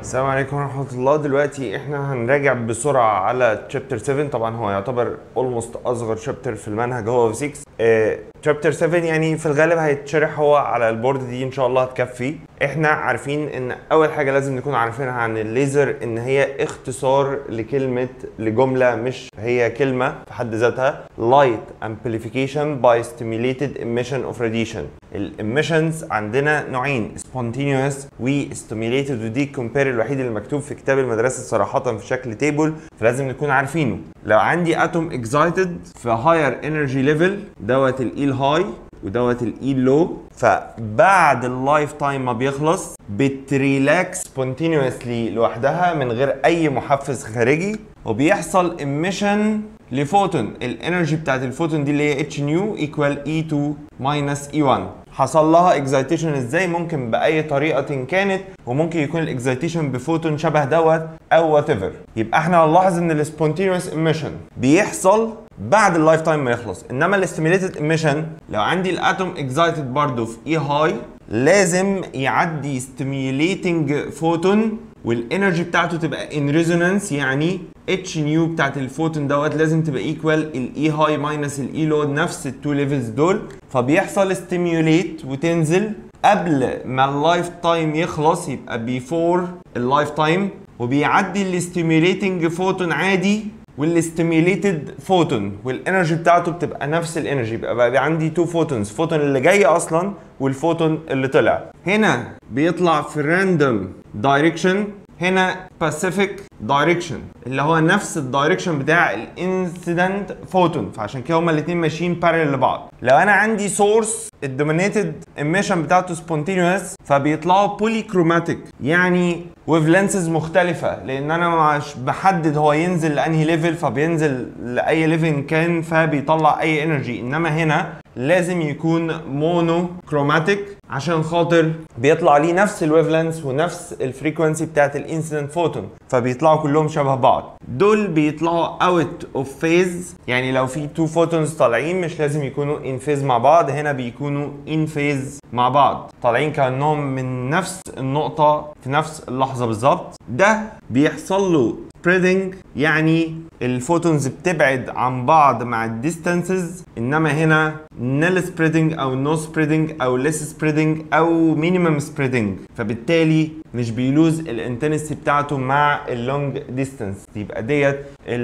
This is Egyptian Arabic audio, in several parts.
السلام عليكم ورحمة الله دلوقتي احنا هنراجع بسرعة على تشابتر 7 طبعا هو يعتبر اولموست اصغر شابتر في المنهج هو في 6 تشابتر 7 يعني في الغالب هيتشرح هو على البورد دي ان شاء الله هتكفي احنا عارفين ان اول حاجة لازم نكون عارفينها عن الليزر ان هي اختصار لكلمة لجملة مش هي كلمة في حد ذاتها light amplification by stimulated emission of radiation الاميشنز عندنا نوعين spontaneous و stimulated ودي كومبير الوحيد اللي مكتوب في كتاب المدرسه صراحه في شكل تيبل فلازم نكون عارفينه لو عندي اتوم اكزايتد في هاير انرجي ليفل دوت الاي هاي ودوت الاي لو فبعد اللايف تايم ما بيخلص بتريلاكس سبونتينيوسلي لوحدها من غير اي محفز خارجي وبيحصل ايميشن لفوتون الانرجي بتاعت الفوتون دي اللي هي اتش نيو ايكوال اي 2 ماينس اي 1 حصل لها اكزايتيشن ازاي ممكن باي طريقه كانت وممكن يكون الاكزايتيشن بفوتون شبه دوت او وات ايفر يبقى احنا هنلاحظ ان السبونتينوس ايميشن بيحصل بعد اللايف تايم ما يخلص انما الاستيميليتد ايميشن لو عندي الاتوم اكزايتد برضه في اي هاي لازم يعدي ستيميوليتنج فوتون والانرجي بتاعته تبقى ان ريزونانس يعني اتش نيو بتاعت الفوتون دوت لازم تبقى ايكوال الاي هاي ماينس الاي لو نفس التو ليفلز دول فبيحصل ستيميوليت وتنزل قبل ما اللايف تايم يخلص يبقى بيفور اللايف تايم وبيعدي الاستيميوليتنج فوتون عادي والاستيميوليتد فوتون والانرجي بتاعته بتبقى نفس الانرجي يبقى بقى عندي تو فوتونز فوتون اللي جاي اصلا والفوتون اللي طلع هنا بيطلع في راندوم دايركشن هنا باسيفيك دايركشن اللي هو نفس الدايركشن بتاع الانسيدنت فوتون فعشان كده هما الاثنين ماشيين بارل لبعض لو انا عندي سورس الدومينيتد ايميشن بتاعته سبونتينوس فبيطلعوا بولي كروماتيك يعني ويف لينسز مختلفه لان انا مش بحدد هو ينزل لانهي ليفل فبينزل لاي ليفل كان فبيطلع اي انرجي انما هنا لازم يكون مونو كروماتيك عشان خاطر بيطلع ليه نفس الويف لينس ونفس الفريكونسي بتاعت الانسيدنت فوتون فبيطلعوا كلهم شبه بعض دول بيطلعوا اوت اوف فيز يعني لو في تو فوتونز طالعين مش لازم يكونوا ان فيز مع بعض هنا بيكونوا ان فيز مع بعض طالعين كانهم من نفس النقطه في نفس اللحظه بالظبط ده بيحصل له spreading يعني الفوتونز بتبعد عن بعض مع الديستانسز انما هنا نل spreading او نو no spreading او less spreading او minimum spreading فبالتالي مش بيلوز الانتنسي بتاعته مع اللونج ديستانس يبقى ديت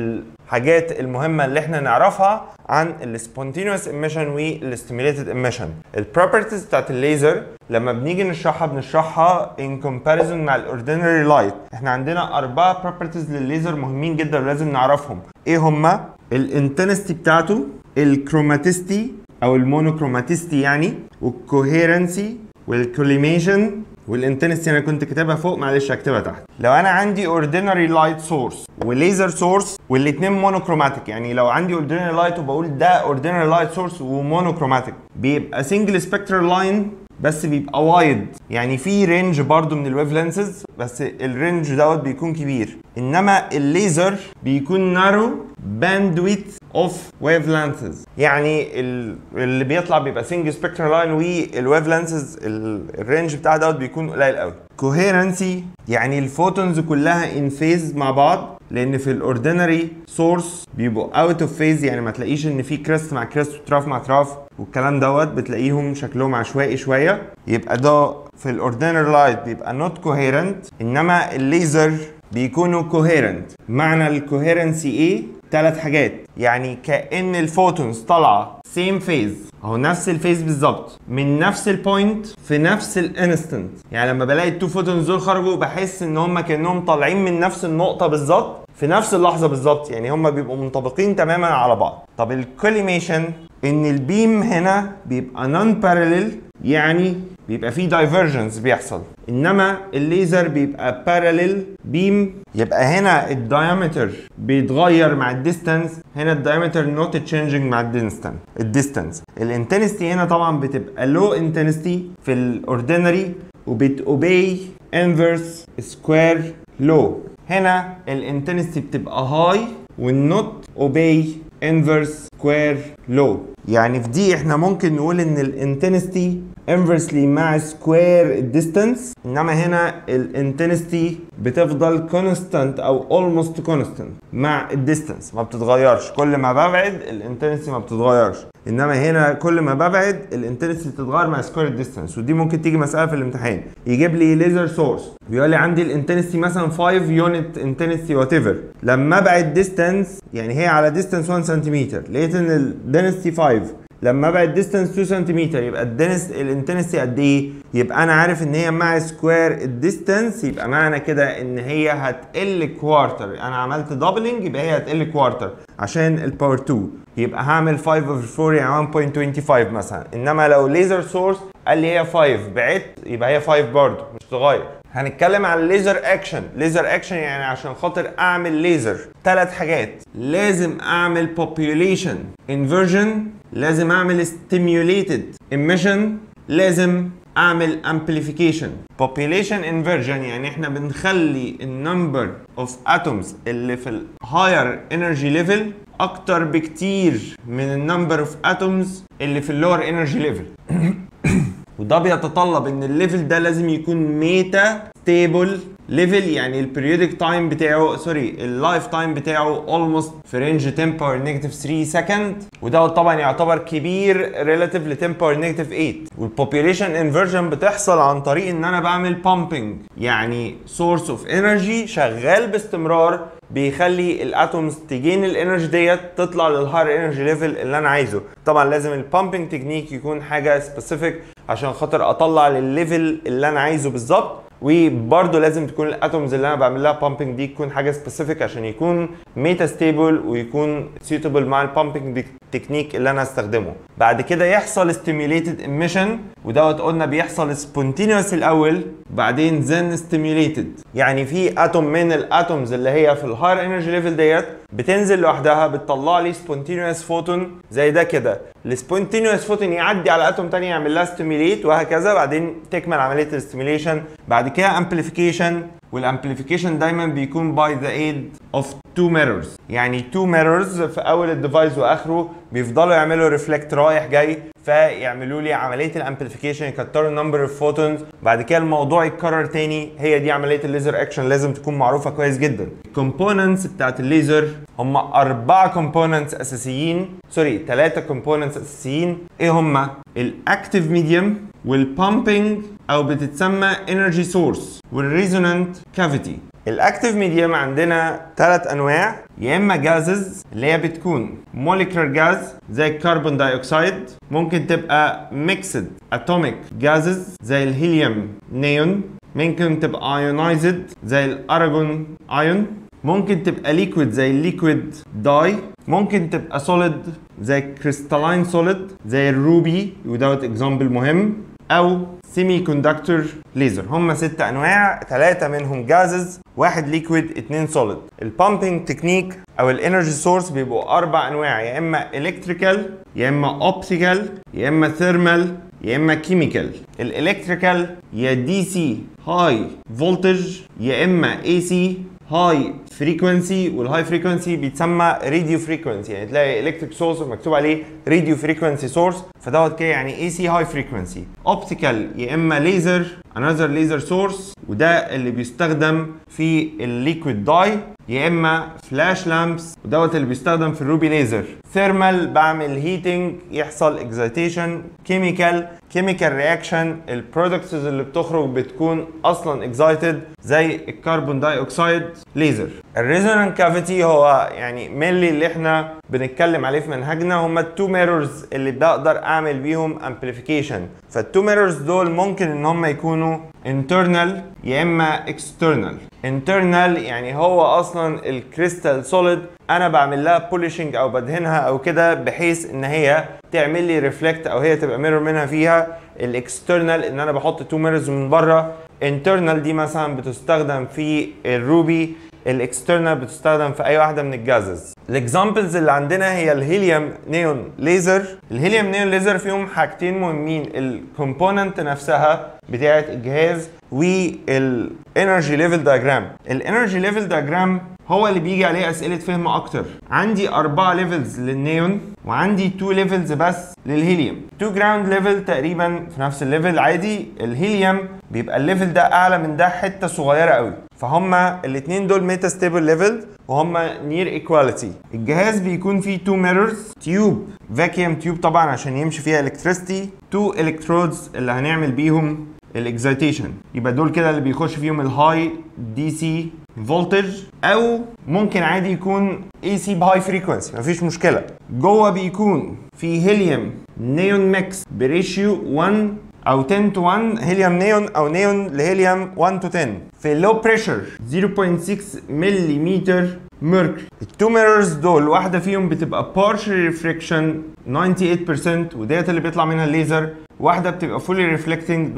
الحاجات المهمه اللي احنا نعرفها عن السبونتينوس ايميشن والاستيميليتد ايميشن البروبرتيز بتاعت الليزر لما بنيجي نشرحها بنشرحها ان كومباريزون مع الاوردينري لايت احنا عندنا اربعه بروبرتيز للليزر مهمين جدا ولازم نعرفهم ايه هما الانتنستي بتاعته الكروماتيستي او المونوكروماتيستي يعني والكوهيرنسي والكوليميشن والانتنستي انا كنت كاتبها فوق معلش هكتبها تحت لو انا عندي اوردينري لايت سورس وليزر سورس والاثنين مونوكروماتيك يعني لو عندي اوردينري لايت وبقول ده اوردينري لايت سورس ومونوكروماتيك بيبقى سنجل سبكترال لاين بس بيبقى وايد يعني في رينج برضو من الويف لينسز بس الرينج دوت بيكون كبير انما الليزر بيكون نارو باندويت اوف ويف لانسز يعني اللي بيطلع بيبقى سنجل سبكترال لاين والويف لانسز الرينج بتاع دوت بيكون قليل قوي كوهيرنسي يعني الفوتونز كلها ان فيز مع بعض لان في الاوردينري سورس بيبقوا اوت اوف فيز يعني ما تلاقيش ان في كريست مع كريست وتراف مع تراف والكلام دوت بتلاقيهم شكلهم عشوائي شويه يبقى ده في الاوردينري لايت بيبقى نوت كوهيرنت انما الليزر بيكونوا كوهيرنت معنى الكوهيرنسي ايه ثلاث حاجات يعني كان الفوتونز طالعه سيم فيز اهو نفس الفيز بالظبط من نفس البوينت في نفس الانستنت يعني لما بلاقي التو فوتونز دول خرجوا بحس ان هم كانهم طالعين من نفس النقطه بالظبط في نفس اللحظه بالظبط يعني هم بيبقوا منطبقين تماما على بعض طب الكوليميشن ان البيم هنا بيبقى نون بارلل يعني بيبقى فيه دايفرجنس بيحصل انما الليزر بيبقى بارلل بيم يبقى هنا الدايمتر بيتغير مع الديستانس هنا الدايمتر نوت تشينجينج مع الديستانس الديستانس الانتنستي هنا طبعا بتبقى لو انتنستي في الاوردينري وبتوبي انفرس سكوير لو هنا الانتنستي بتبقى هاي والنوت اوبي inverse square law يعني في دي احنا ممكن نقول ان الانتنستي inversely مع سكوير الديستانس انما هنا الانتنستي بتفضل constant او almost constant مع الديستانس ما بتتغيرش كل ما ببعد الانتنستي ما بتتغيرش انما هنا كل ما ببعد الانتنستي بتتغير مع سكوير الديستانس ودي ممكن تيجي مساله في الامتحان يجيب لي ليزر سورس بيقول لي عندي الانتنستي مثلا 5 يونت انتنستي وات ايفر لما ابعد ديستانس يعني هي على ديستانس 1 سنتيمتر لقيت ان الدنستي 5 لما ابعد ديستانس 2 سنتيمتر يبقى الدنس الانتنسي قد ايه؟ يبقى انا عارف ان هي مع سكوير الديستانس يبقى معنى كده ان هي هتقل كوارتر انا عملت دبلنج يبقى هي هتقل كوارتر عشان الباور 2 يبقى هعمل 5 اوفر 4 يعني 1.25 مثلا انما لو ليزر سورس قال لي هي 5 بعدت يبقى هي 5 برضه مش تغير هنتكلم عن الليزر اكشن ليزر اكشن يعني عشان خاطر اعمل ليزر ثلاث حاجات لازم اعمل population inversion لازم اعمل stimulated emission لازم اعمل amplification population inversion يعني احنا بنخلي النمبر of atoms اللي في ال higher energy level اكتر بكتير من النمبر اوف اتومز اللي في اللور انرجي ليفل وده بيتطلب ان الليفل ده لازم يكون ميتا ستيبل ليفل يعني البريودك تايم بتاعه سوري اللايف تايم بتاعه اولموست في رينج 10 باور نيجاتيف 3 سكند وده طبعا يعتبر كبير ريلاتيف ل 10 باور نيجاتيف 8 والبوبيليشن انفرجن بتحصل عن طريق ان انا بعمل بامبنج يعني سورس اوف انرجي شغال باستمرار بيخلي الاتومز تجين الانرجي ديت تطلع للهاير انرجي ليفل اللي انا عايزه طبعا لازم البامبنج تكنيك يكون حاجه سبيسيفيك عشان خاطر اطلع للليفل اللي انا عايزه بالظبط وبرده لازم تكون الاتومز اللي انا بعمل لها بامبنج دي تكون حاجه سبيسيفيك عشان يكون ميتا ستيبل ويكون سيوتبل مع البامبنج تكنيك اللي انا استخدمه بعد كده يحصل ستيميوليتد ايميشن ودوت قلنا بيحصل سبونتينوس الاول بعدين زن ستيميوليتد يعني في اتوم من الاتومز اللي هي في الهاير انرجي ليفل ديت بتنزل لوحدها بتطلع لي سبونتينوس فوتون زي ده كده السبونتينوس فوتون يعدي على اتوم تاني يعمل لها ستيميليت وهكذا بعدين تكمل عمليه الاستيميليشن بعد كده امبليفيكيشن والامبليفيكيشن دايما بيكون باي ذا ايد اوف تو ميرورز يعني تو ميرورز في اول الديفايس واخره بيفضلوا يعملوا ريفلكت رايح جاي فيعملوا لي عمليه الامبليفيكيشن يكتروا النمبر اوف فوتونز بعد كده الموضوع يتكرر تاني هي دي عمليه الليزر اكشن لازم تكون معروفه كويس جدا الكومبوننتس بتاعت الليزر هم اربعه كومبوننتس اساسيين سوري ثلاثه كومبوننتس اساسيين ايه هم الاكتيف ميديوم والبامبنج او بتتسمى انرجي سورس والريزونانت كافيتي الاكتيف ميديوم عندنا ثلاث انواع يا اما جازز اللي هي بتكون موليكولر جاز زي الكربون دايوكسيد ممكن تبقى ميكسد اتوميك جازز زي الهيليوم نيون ممكن تبقى ايونايزد زي الاراجون ايون ممكن تبقى ليكويد زي الليكويد داي ممكن تبقى سوليد زي كريستالين سوليد زي الروبي ودوت اكزامبل مهم او سيمي كوندكتور ليزر هم ست انواع ثلاثه منهم جازز واحد ليكويد اتنين سوليد البامبنج تكنيك او الانرجي سورس بيبقوا اربع انواع يا اما الكتريكال يا اما اوبتيكال يا اما ثيرمال يا اما كيميكال الالكتريكال يا دي سي هاي فولتج يا اما اي سي هاي فريكونسي والهاي فريكونسي بيتسمى راديو فريكونسي يعني تلاقي الكتريك سورس مكتوب عليه راديو فريكونسي سورس فدوت كده يعني اي سي هاي فريكونسي اوبتيكال يا اما ليزر انذر ليزر سورس وده اللي بيستخدم في الليكويد داي يا اما فلاش لامبس ودوت اللي بيستخدم في الروبي ليزر ثيرمال بعمل هيتنج يحصل اكزيتيشن كيميكال كيميكال رياكشن البرودكتس اللي بتخرج بتكون اصلا اكزايتد زي الكربون داي اوكسيد ليزر الريزونانت كافيتي هو يعني مينلي اللي احنا بنتكلم عليه في منهجنا هم التو ميرورز اللي بقدر اعمل بيهم امبليفيكيشن فالتو ميرورز دول ممكن ان هم يكونوا internal يا اما external internal يعني هو اصلا الكريستال سوليد انا بعمل لها بوليشنج او بدهنها او كده بحيث ان هي تعمل لي ريفلكت او هي تبقى ميرور منها فيها الاكسترنال ان انا بحط تو ميرورز من بره internal دي مثلا بتستخدم في الروبي الاكسترنال بتستخدم في اي واحده من الجازز الاكزامبلز اللي عندنا هي الهيليوم نيون ليزر الهيليوم نيون ليزر فيهم حاجتين مهمين الكومبوننت نفسها بتاعه الجهاز والانرجي ليفل دايجرام الانرجي ليفل دايجرام هو اللي بيجي عليه اسئله فهم اكتر عندي اربعه ليفلز للنيون وعندي تو ليفلز بس للهيليوم تو جراوند ليفل تقريبا في نفس الليفل عادي الهيليوم بيبقى الليفل ده اعلى من ده حته صغيره قوي فهما الاثنين دول ميتا ستيبل ليفل وهما نير ايكواليتي الجهاز بيكون فيه تو ميرورز تيوب فاكيوم تيوب طبعا عشان يمشي فيها الكتريستي تو الكترودز اللي هنعمل بيهم الاكزايتيشن يبقى دول كده اللي بيخش فيهم الهاي دي سي فولتج او ممكن عادي يكون اي سي بهاي فريكونسي مفيش مشكله جوه بيكون في هيليوم نيون ميكس بريشيو 1 او 10 تو 1 هيليوم نيون او نيون لهيليوم 1 تو 10 في لو بريشر 0.6 ملم ميركوري التو ميرورز دول واحده فيهم بتبقى partial ريفليكشن 98% وديت اللي بيطلع منها الليزر واحده بتبقى فولي ريفلكتنج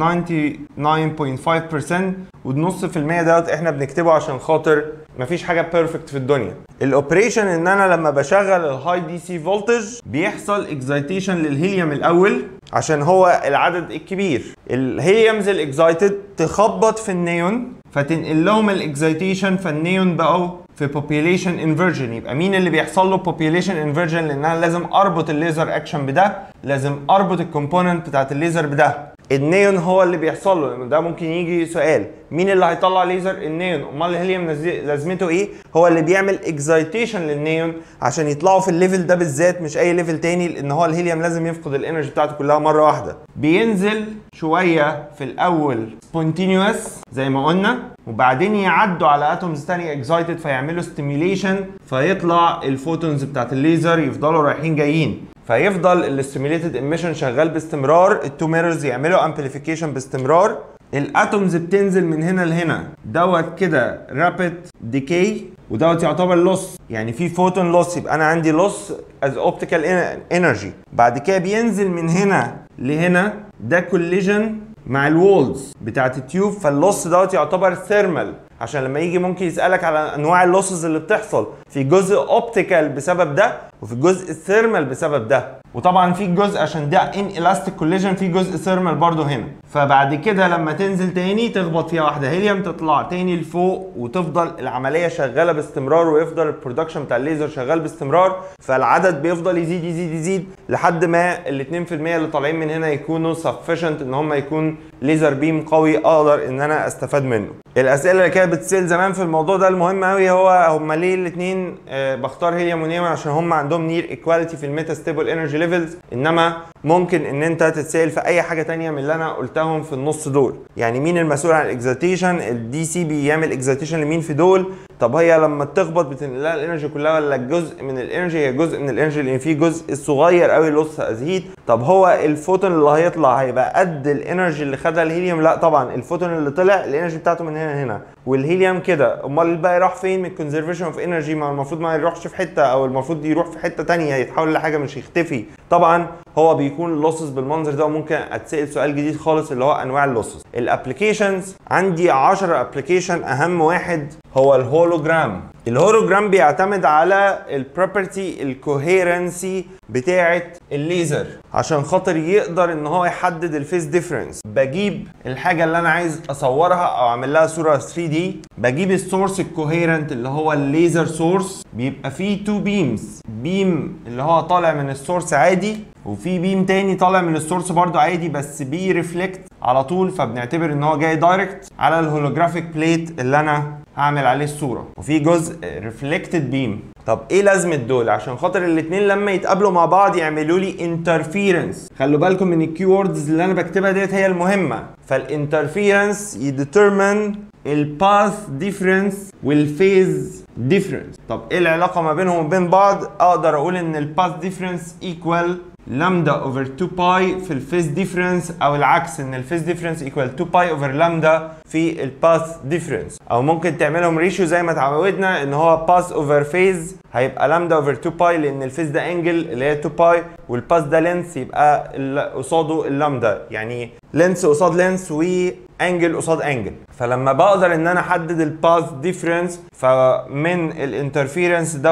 99.5% والنص في المية دوت احنا بنكتبه عشان خاطر مفيش حاجه بيرفكت في الدنيا الاوبريشن ان انا لما بشغل الهاي دي سي فولتج بيحصل اكزايتيشن للهيليوم الاول عشان هو العدد الكبير الهيليومز الاكزايتد تخبط في النيون فتنقل لهم الاكزايتيشن فالنيون بقوا في population inversion يبقى مين اللي بيحصل له population inversion لان انا لازم اربط الليزر اكشن بده لازم اربط الكومبوننت بتاعت الليزر بده النيون هو اللي بيحصل له لان ده ممكن يجي سؤال مين اللي هيطلع ليزر النيون امال الهيليوم لازمته ايه هو اللي بيعمل اكزايتيشن للنيون عشان يطلعوا في الليفل ده بالذات مش اي ليفل تاني لان هو الهيليوم لازم يفقد الانرجي بتاعته كلها مره واحده بينزل شويه في الاول سبونتينيوس زي ما قلنا وبعدين يعدوا على اتومز تانية اكزايتد فيعملوا ستيميليشن فيطلع الفوتونز بتاعت الليزر يفضلوا رايحين جايين فيفضل الاستيميليتد ايميشن شغال باستمرار التو ميرورز يعملوا امبليفيكيشن باستمرار الاتومز بتنزل من هنا لهنا دوت كده رابيد ديكي ودوت يعتبر لوس يعني في فوتون لوس يبقى انا عندي لوس از اوبتيكال انرجي بعد كده بينزل من هنا لهنا ده كوليجن مع الوولز بتاعت التيوب فاللوس دوت يعتبر ثيرمال عشان لما يجي ممكن يسالك على انواع اللوسز اللي بتحصل في جزء اوبتيكال بسبب ده وفي جزء الثيرمال بسبب ده وطبعا في جزء عشان ده ان الاستيك كوليجن في جزء ثيرمال برضو هنا فبعد كده لما تنزل تاني تخبط فيها واحده هيليوم تطلع تاني لفوق وتفضل العمليه شغاله باستمرار ويفضل البرودكشن بتاع الليزر شغال باستمرار فالعدد بيفضل يزيد يزيد يزيد لحد ما ال 2% اللي طالعين من هنا يكونوا سفشنت ان هم يكون ليزر بيم قوي اقدر ان انا استفاد منه الاسئله اللي كانت بتسال زمان في الموضوع ده المهم قوي هو هم ليه الاثنين بختار هيليوم ونيوم عشان هم عندهم نير ايكواليتي في الميتا ستيبل انرجي ليفلز انما ممكن ان انت تتسال في اي حاجه تانية من اللي انا قلتهم في النص دول يعني مين المسؤول عن الاكزيتيشن الدي سي بيعمل اكزيتيشن لمين في دول طب هي لما تخبط بتنقل لها الانرجي كلها ولا جزء من الانرجي هي جزء من الانرجي لان في جزء صغير قوي لوس ازهيد طب هو الفوتون اللي هيطلع هيبقى قد الانرجي اللي خدها الهيليوم لا طبعا الفوتون اللي طلع الانرجي بتاعته من هنا لهنا والهيليوم كده امال الباقي راح فين من الكونزرفيشن اوف انرجي ما المفروض ما يروحش في حته او المفروض يروح في حته تانية يتحول لحاجه مش يختفي طبعا هو بيكون اللوسز بالمنظر ده وممكن اتسال سؤال جديد خالص اللي هو انواع اللوسز الابلكيشنز عندي 10 ابلكيشن اهم واحد هو الهولوجرام الهولوجرام بيعتمد على البروبرتي الكوهيرنسي بتاعه الليزر عشان خاطر يقدر ان هو يحدد الفيس ديفرنس بجيب الحاجه اللي انا عايز اصورها او اعمل لها صوره 3 دي بجيب السورس الكوهيرنت اللي هو الليزر سورس بيبقى فيه تو بيمز بيم اللي هو طالع من السورس عادي وفي بيم تاني طالع من السورس برضو عادي بس بيرفلكت على طول فبنعتبر ان هو جاي دايركت على الهولوجرافيك بليت اللي انا هعمل عليه الصوره وفي جزء ريفلكتد بيم طب ايه لازمه دول عشان خاطر الاثنين لما يتقابلوا مع بعض يعملوا لي انترفيرنس خلوا بالكم من الكيوردز اللي انا بكتبها ديت هي المهمه فالانترفيرنس يديترمن الباث ديفرنس والفيز ديفرنس طب ايه العلاقه ما بينهم وبين بعض اقدر اقول ان الباث ديفرنس ايكوال لامدا اوفر 2 باي في الفيز ديفرنس او العكس ان الفيز ديفرنس ايكوال 2 باي اوفر لامدا في الباث ديفرنس او ممكن تعملهم ريشيو زي ما اتعودنا ان هو باث اوفر فيز هيبقى لامدا اوفر 2 باي لان الفيز ده انجل اللي هي 2 باي والباث ده لينس يبقى قصاده اللامدا يعني لينس قصاد لينس وانجل قصاد انجل فلما بقدر ان انا احدد الباث ديفرنس فمن الانترفيرنس دوت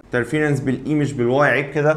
انترفيرنس بالاي مش بالواي عيب كده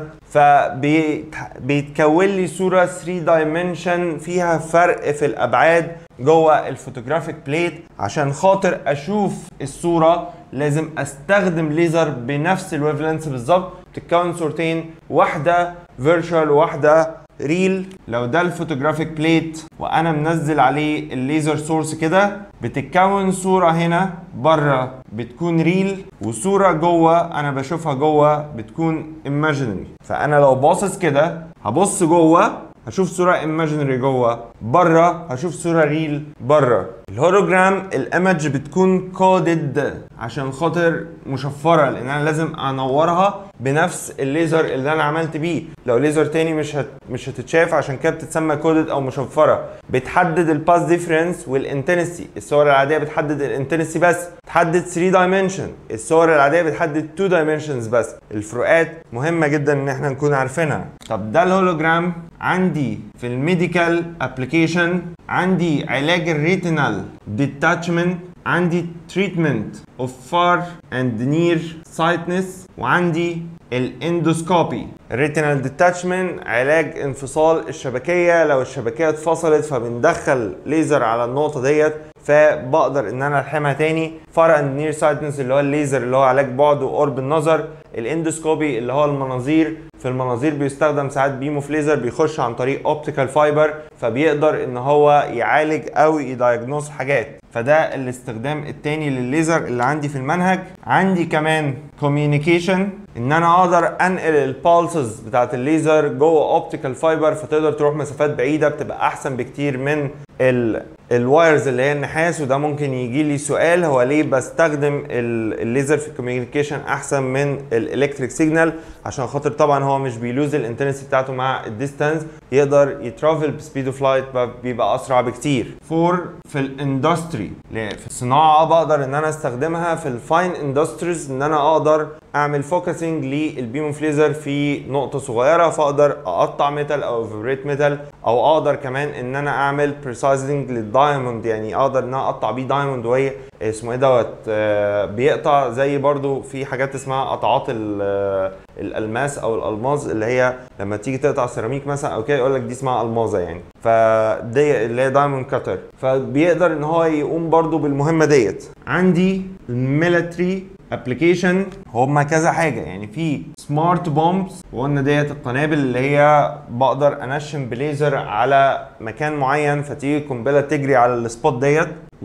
فبيتكون لي صوره 3 دايمنشن فيها فرق في الابعاد جوه الفوتوجرافيك بليت عشان خاطر اشوف الصوره لازم استخدم ليزر بنفس الويف لينث بالظبط بتتكون صورتين واحده فيرتشوال واحده ريل لو ده الفوتوجرافيك بليت وانا منزل عليه الليزر سورس كده بتتكون صوره هنا بره بتكون ريل وصوره جوه انا بشوفها جوه بتكون ايماجينري فانا لو باصص كده هبص جوه هشوف صوره ايماجينري جوه بره هشوف صوره ريل بره الهولوجرام الايمج بتكون كودد عشان خاطر مشفره لان انا لازم انورها بنفس الليزر اللي انا عملت بيه لو ليزر تاني مش هت... مش هتتشاف عشان كده بتتسمى كودد او مشفره بتحدد الباس ديفرنس والانتنسي الصور العاديه بتحدد الانتنسي بس تحدد 3 دايمنشن الصور العاديه بتحدد 2 دايمنشنز بس الفروقات مهمه جدا ان احنا نكون عارفينها طب ده الهولوجرام عندي في الميديكال ابلكيشن عندي علاج الريتينال ديتاتشمنت عندي تريتمنت اوف فار اند نير سايتنس وعندي الاندوسكوبي الريتينال ديتاتشمنت علاج انفصال الشبكيه لو الشبكيه اتفصلت فبندخل ليزر على النقطه ديت فبقدر ان انا الحمها تاني فار اند نير سايتنس اللي هو الليزر اللي هو علاج بعد وقرب النظر الاندوسكوبي اللي هو المناظير في المناظير بيستخدم ساعات بيم اوف ليزر بيخش عن طريق اوبتيكال فايبر فبيقدر ان هو يعالج او يدايجنوز حاجات فده الاستخدام التاني للليزر اللي عندي في المنهج عندي كمان كوميونيكيشن ان انا اقدر انقل البالسز بتاعت الليزر جوه اوبتيكال فايبر فتقدر تروح مسافات بعيده بتبقى احسن بكتير من ال الوايرز اللي هي النحاس وده ممكن يجي لي سؤال هو ليه بستخدم الليزر في الكوميونيكيشن احسن من الالكتريك سيجنال عشان خاطر طبعا هو مش بيلوز الانتنسي بتاعته مع الديستانس يقدر يترافل بسبيد اوف لايت بيبقى اسرع بكتير فور في الاندستري في الصناعه بقدر ان انا استخدمها في الفاين اندستريز ان انا اقدر اعمل فوكسنج للبيم اوف ليزر في نقطه صغيره فاقدر اقطع ميتال او فيبريت ميتال او اقدر كمان ان انا اعمل بريسايزنج للدايموند يعني اقدر ان انا اقطع بيه دايموند وهي اسمه ايه دوت آه بيقطع زي برضو في حاجات اسمها قطعات الالماس او الالماظ اللي هي لما تيجي تقطع سيراميك مثلا او كده يقول لك دي اسمها الماظه يعني فدي اللي هي دايموند كاتر فبيقدر ان هو يقوم برضو بالمهمه ديت عندي الميلتري ابلكيشن هما كذا حاجه يعني في سمارت بومبس وقلنا ديت القنابل اللي هي بقدر انشن بليزر على مكان معين فتيجي قنبله تجري على السبوت ديت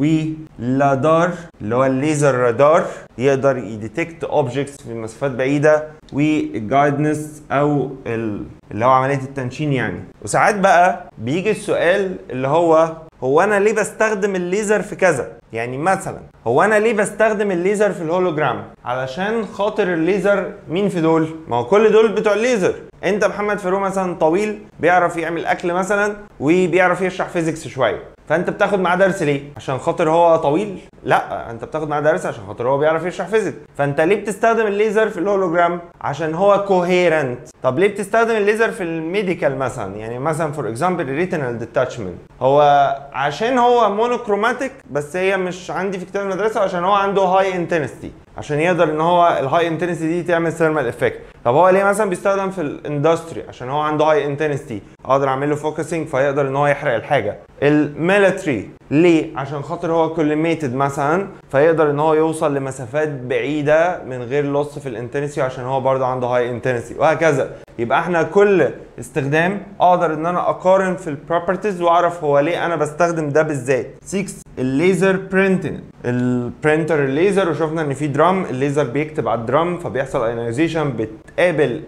ولادار اللي هو الليزر رادار يقدر يديتكت اوبجكتس في مسافات بعيده والجايدنس او اللي هو عمليه التنشين يعني وساعات بقى بيجي السؤال اللي هو هو انا ليه بستخدم الليزر في كذا يعني مثلا هو انا ليه بستخدم الليزر في الهولوجرام علشان خاطر الليزر مين في دول ما هو كل دول بتوع الليزر انت محمد فاروق مثلا طويل بيعرف يعمل اكل مثلا وبيعرف يشرح فيزيكس شويه فانت بتاخد معاه درس ليه عشان خاطر هو طويل لا انت بتاخد معاه درس عشان خاطر هو بيعرف يشرح فيزيكس فانت ليه بتستخدم الليزر في الهولوجرام عشان هو كوهيرنت طب ليه بتستخدم الليزر في الميديكال مثلا يعني مثلا فور اكزامبل ريتينال ديتاتشمنت هو عشان هو مونوكروماتيك بس هي مش عندي في كتاب المدرسه عشان هو عنده هاي انتنستي عشان يقدر ان هو الهاي انتنستي دي تعمل ثيرمال افكت طب هو ليه مثلا بيستخدم في الاندستري عشان هو عنده هاي انتنستي اقدر اعمل له فوكسنج فيقدر ان هو يحرق الحاجه الميلتري ليه عشان خاطر هو كوليميتد مثلا فيقدر ان هو يوصل لمسافات بعيده من غير لص في الانتنسي عشان هو برضه عنده هاي انتنسي وهكذا يبقى احنا كل استخدام اقدر ان انا اقارن في البروبرتيز واعرف هو ليه انا بستخدم ده بالذات 6 الليزر برينتنج البرينتر الليزر وشفنا ان في درام الليزر بيكتب على الدرام فبيحصل ايونيزيشن بتقابل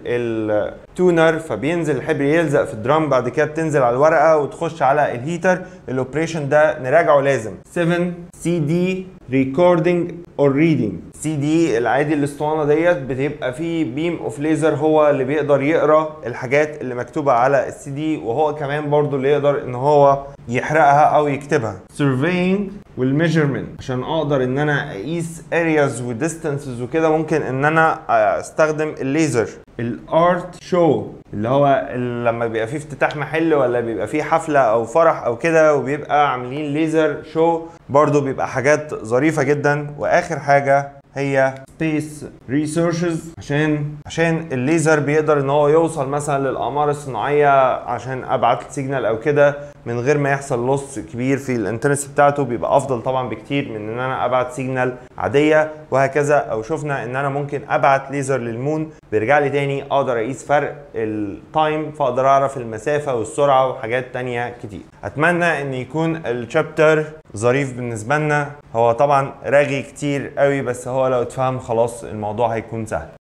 التونر فبينزل الحبر يلزق في الدرام بعد كده بتنزل على الورقه وتخش على الهيتر الاوبريشن ده نراجعه لازم 7 سي دي ريكوردنج اور ريدنج سي دي العادي الاسطوانه ديت بتبقى فيه بيم اوف ليزر هو اللي بيقدر يقرا الحاجات اللي مكتوبه على السي دي وهو كمان برضو اللي يقدر ان هو يحرقها او يكتبها surveying والميجرمنت عشان اقدر ان انا اقيس ارياز وديستانسز وكده ممكن ان انا استخدم الليزر الارت شو اللي هو لما بيبقى فيه افتتاح محل ولا بيبقى فيه حفله او فرح او كده وبيبقى عاملين ليزر شو برضو بيبقى حاجات ظريفه جدا واخر حاجه هي سبيس ريسيرشز عشان عشان الليزر بيقدر ان هو يوصل مثلا للاقمار الصناعيه عشان ابعت سيجنال او كده من غير ما يحصل لوس كبير في الانترنس بتاعته بيبقى افضل طبعا بكتير من ان انا ابعت سيجنال عاديه وهكذا او شفنا ان انا ممكن ابعت ليزر للمون بيرجع لي تاني اقدر اقيس فرق التايم فاقدر اعرف المسافه والسرعه وحاجات تانية كتير اتمنى ان يكون الشابتر ظريف بالنسبه لنا هو طبعا راغي كتير قوي بس هو لو اتفهم خلاص الموضوع هيكون سهل